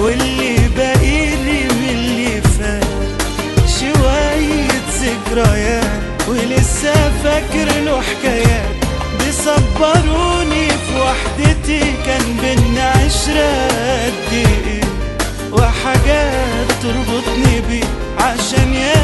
واللي باقيلي من اللي فات شوية ذكريات ولسه فاكر له حكايات بيصبروني في وحدتي كان بينا عشرة قد ايه وحاجات تربطني بيه عشان يا